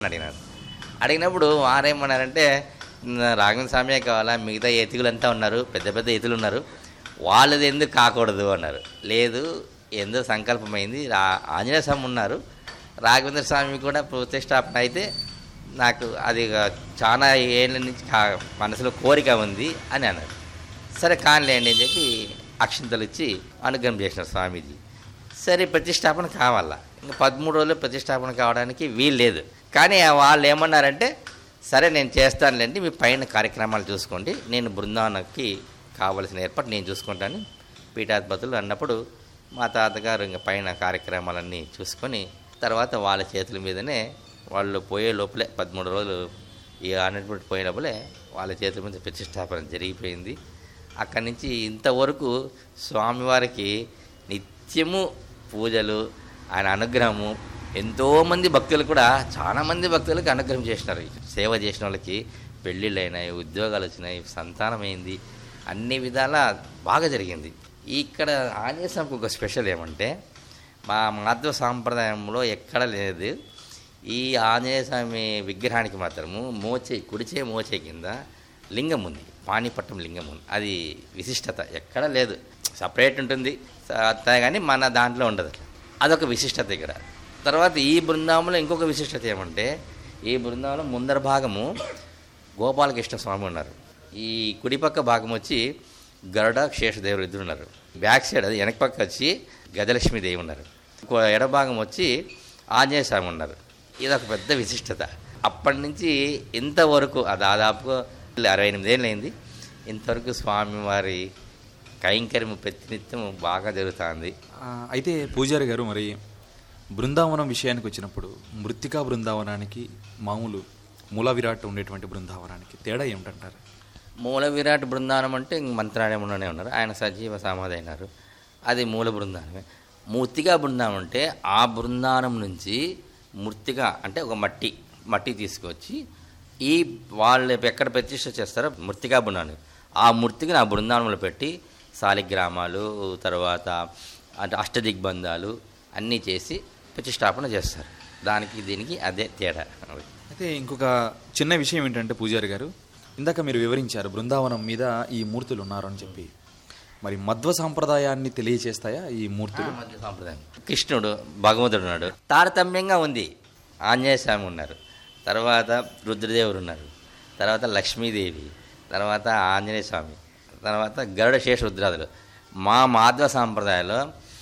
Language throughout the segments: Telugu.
అడిగినారు అడిగినప్పుడు వారేమన్నారంటే "నా రాఘవేంద్ర స్వామియే కావాలా మిగతా ఎతుకులంతా ఉన్నారు పెద్ద పెద్ద ఎతులు ఉన్నారు వాళ్ళది ఎందుకు కాకూడదు అన్నారు లేదు ఎందుకు సంకల్పమైంది రా ఆంజనేయ స్వామి ఉన్నారు రాఘవేంద్ర స్వామి కూడా ప్రతిష్టాపన అయితే నాకు అది చాలా ఏళ్ళ నుంచి కా- మనసులో కోరిక ఉంది అని అన్నారు సరే కానిలేండి అని చెప్పి అక్షింతలు ఇచ్చి అనుగ్రహం చేసినారు స్వామీజీ సరే ప్రతిష్టాపన కావాలా ఇంకా పదమూడు రోజులు ప్రతిష్టాపన కావడానికి వీలు లేదు కానీ వాళ్ళు ఏమన్నారంటే సరే నేను చేస్తానులేండి మీ పైన కార్యక్రమాలు చూసుకోండి నేను బృందావనకి కావలసిన ఏర్పాటు నేను చూసుకుంటాను పీఠాధిపతులు అన్నప్పుడు మా తాతగారు ఇంకా పైన కార్యక్రమాలన్నీ చూసుకొని తర్వాత వాళ్ళ చేతుల మీదనే వాళ్ళు పోయే లోపలే పదమూడు రోజులు ఈ అన్నటువంటి పోయే లోపలే వాళ్ళ చేతుల మీద ప్రతిష్టాపన జరిగిపోయింది అక్కడి నుంచి ఇంతవరకు స్వామివారికి నిత్యము పూజలు ఆయన అనుగ్రహము ఎంతోమంది భక్తులు కూడా చాలామంది భక్తులకు అనుగ్రహం చేసినారు సేవ చేసిన వాళ్ళకి పెళ్ళిళ్ళు అయినాయి ఉద్యోగాలు వచ్చినాయి సంతానమైంది అన్ని విధాల బాగా జరిగింది ఇక్కడ ఆంజనేయ స్వామికి ఒక స్పెషల్ ఏమంటే మా మాధవ సాంప్రదాయంలో ఎక్కడ లేదు ఈ ఆంజనేయ స్వామి విగ్రహానికి మాత్రము మోచే కుడిచే మోచే కింద లింగం ఉంది పాణిపట్టం లింగం ఉంది అది విశిష్టత ఎక్కడ లేదు సపరేట్ ఉంటుంది స- కానీ మన దాంట్లో ఉండదు అట్లా. అదొక విశిష్టత ఇక్కడ తర్వాత ఈ బృందావనంలో ఇంకొక విశిష్టత ఏమంటే ఈ బృందావనం ముందర భాగము గోపాలకృష్ణ స్వామి ఉన్నారు ఈ కుడిపక్క భాగం వచ్చి గరుడ శేషదేవుడు ఇద్దరు ఉన్నారు బ్యాక్ సైడ్ అది వెనక పక్క వచ్చి గజలక్ష్మీదేవి ఉన్నారు ఇంకో ఎడభాగం వచ్చి ఆంజనేయ స్వామి ఉన్నారు ఇది ఒక పెద్ద విశిష్టత అప్పటి నుంచి ఇంతవరకు ఆ దాదాపు అరవై ఎనిమిది ఏళ్ళు అయింది ఇంతవరకు స్వామివారి కైంకర్యం ప్రతినిత్యం బాగా జరుగుతుంది ఆ, అయితే పూజారి గారు మరి బృందావనం విషయానికి వచ్చినప్పుడు మృత్తికా బృందావనానికి మామూలు మూల విరాట్ ఉండేటువంటి బృందావనానికి తేడా ఏమిటంటారు మూల విరాట్ బృందావనం అంటే ఇంక మంత్రాలయంలోనే ఉన్నారు ఆయన సజీవ సమాధి అయినారు అది మూల బృందావనమే మూర్తిగా బృందావనం అంటే ఆ బృందావనం నుంచి మూర్తిగా అంటే ఒక మట్టి మట్టి తీసుకొచ్చి ఈ వాళ్ళు ఎక్కడ ప్రతిష్ట చేస్తారో మృతికా బృందావనం ఆ మూర్తిని ఆ బృందావనంలో పెట్టి శాలిగ్రామాలు తర్వాత అంటే అష్టదిగ్బంధాలు అన్నీ చేసి ప్రతిష్టాపన చేస్తారు దానికి దీనికి అదే తేడా అయితే ఇంకొక చిన్న విషయం ఏంటంటే పూజారి గారు ఇందాక మీరు వివరించారు బృందావనం మీద ఈ మూర్తులు ఉన్నారు అని చెప్పి మరి మధ్వ సాంప్రదాయాన్ని తెలియచేస్తాయా ఈ మూర్తులు మధ్య సాంప్రదాయం కృష్ణుడు భగవంతుడు ఉన్నాడు తారతమ్యంగా ఉంది ఆంజనేయ స్వామి ఉన్నారు తర్వాత రుద్రదేవుడు ఉన్నారు తర్వాత లక్ష్మీదేవి తర్వాత ఆంజనేయ స్వామి తర్వాత గరుడ శేష రుద్రాదులు మా మాధవ సాంప్రదాయంలో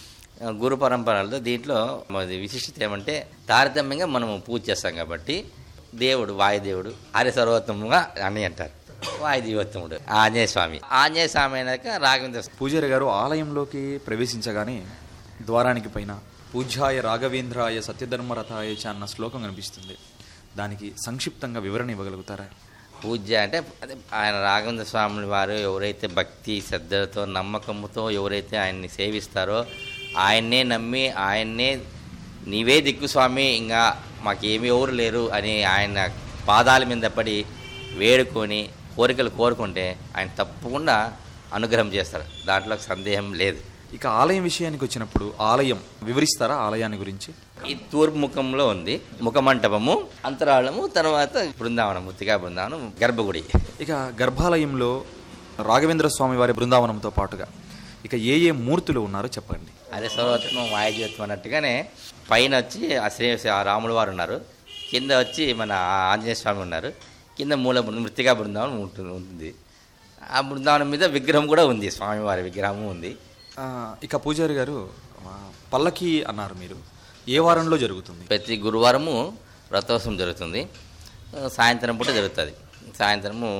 ఆ, గురు పరంపరలో దీంట్లో మాది విశిష్టత ఏమంటే తారతమ్యంగా మనము పూజ చేస్తాం కాబట్టి దేవుడు వాయుదేవుడు ఆర్య సర్వోత్తముగా అని అంటారు వాయుదేవోత్తముడు ఆంజనేయ స్వామి ఆంజనేయ స్వామి అయినాక రాఘవేంద్ర పూజారి గారు ఆలయంలోకి ప్రవేశించగానే ద్వారానికి పైన పూజ్యాయ రాఘవేంద్రాయ సత్యధర్మరథాయ చ అన్న శ్లోకం కనిపిస్తుంది దానికి సంక్షిప్తంగా వివరణ ఇవ్వగలుగుతారా పూజ అంటే అదే ఆయన రాఘవేంద్ర స్వాముల వారు ఎవరైతే భక్తి శ్రద్ధలతో నమ్మకంతో ఎవరైతే ఆయన్ని సేవిస్తారో ఆయన్నే నమ్మి ఆయన్నే నీవే దిక్కు స్వామి ఇంకా మాకేమి ఎవరు లేరు అని ఆయన పాదాల మీద పడి వేడుకొని కోరికలు కోరుకుంటే ఆయన తప్పకుండా అనుగ్రహం చేస్తారు దాంట్లో సందేహం లేదు ఇక ఆలయం విషయానికి వచ్చినప్పుడు ఆలయం వివరిస్తారా ఆలయాన్ని గురించి ఈ తూర్పు ముఖంలో ఉంది ముఖమంటపము అంతరాళము తర్వాత బృందావనం ముత్తిగా బృందావనం గర్భగుడి ఇక గర్భాలయంలో రాఘవేంద్ర స్వామి వారి బృందావనంతో పాటుగా ఇక ఏ ఏ మూర్తులు ఉన్నారో చెప్పండి అదే సర్వత్వం వాయుజ్యోత్వం అన్నట్టుగానే పైన వచ్చి ఆ శ్రీ ఆ రాముల వారు ఉన్నారు కింద వచ్చి మన ఆంజనేయ స్వామి ఉన్నారు కింద మూల బృ- మృతికా బృందావనం ఉంటుంది ఉంటుంది ఆ బృందావనం మీద విగ్రహం కూడా ఉంది స్వామివారి విగ్రహము ఉంది ఆ, ఇక పూజారి గారు ఆ, పల్లకి అన్నారు మీరు ఏ వారంలో జరుగుతుంది ప్రతి గురువారము రథోత్సవం జరుగుతుంది ఆ, సాయంత్రం పూట జరుగుతుంది సాయంత్రము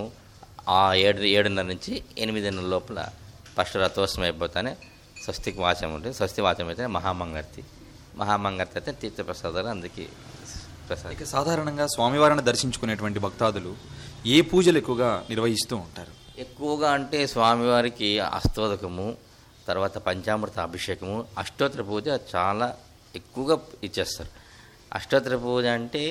ఆ ఏడు ఏడున్నర నుంచి ఎనిమిదిన్నర లోపల ఫస్ట్ రథోత్సవం అయిపోతానే స్వస్తికి వాచం ఉంటుంది స్వస్తి వాచం అయితే మహామంగర్తి మహామంగర్తి అయితే తీర్థప్రసాదాలు అందుకే ప్రసాదం ఇక సాధారణంగా స్వామివారిని దర్శించుకునేటువంటి భక్తాదులు ఏ పూజలు ఎక్కువగా నిర్వహిస్తూ ఉంటారు ఎక్కువగా అంటే స్వామివారికి అష్టోదకము తర్వాత పంచామృత అభిషేకము అష్టోత్తర పూజ చాలా ఎక్కువగా ఇచ్చేస్తారు అష్టోత్తర పూజ అంటే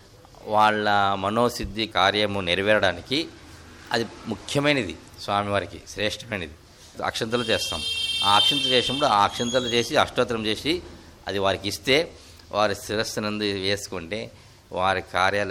వాళ్ళ మనోసిద్ధి కార్యము నెరవేరడానికి అది ముఖ్యమైనది స్వామివారికి శ్రేష్టమైనది అక్షంతలు చేస్తాం ఆ అక్షంతలు చేసినప్పుడు ఆ అక్షంతలు చేసి అష్టోత్తరం చేసి అది వారికి ఇస్తే వారి శిరస్సునందు వేసుకుంటే వారి కార్యాలు